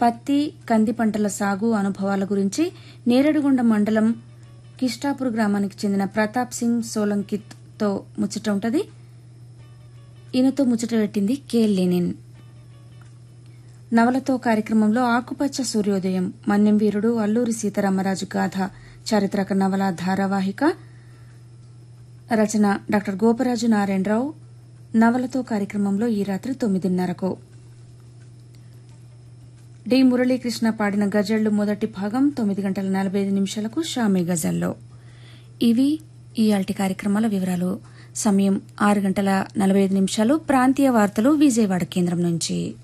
పత్తి కంది పంటల సాగు అనుభవాల గురించి నేరేడుగొండ మండలం కిష్టాపూర్ గ్రామానికి చెందిన ప్రతాప్ సింగ్ సోలంకిత్తో ముచ్చట ఉంటది ఈయనతో ముచ్చట పెట్టింది కే లెనిన్ నవలతో కార్యక్రమంలో ఆకుపచ్చ సూర్యోదయం మన్యం వీరుడు అల్లూరి సీతారామరాజు గాథ చారిత్రక నవల ధారావాహిక రచన డాక్టర్ గోపరాజు నారాయణరావు నవలతో కార్యక్రమంలో ఈ రాత్రి తొమ్మిదిన్నరకు డి మురళీకృష్ణ పాడిన గజళ్లు మొదటి భాగం తొమ్మిది గంటల నలభై ఐదు నిమిషాలకు షామీ గజల్లో ఇవి ఇయాల్టి కార్యక్రమాల వివరాలు సమయం ఆరు గంటల నలభై ఐదు నిమిషాలు ప్రాంతీయ వార్తలు విజయవాడ కేంద్రం నుంచి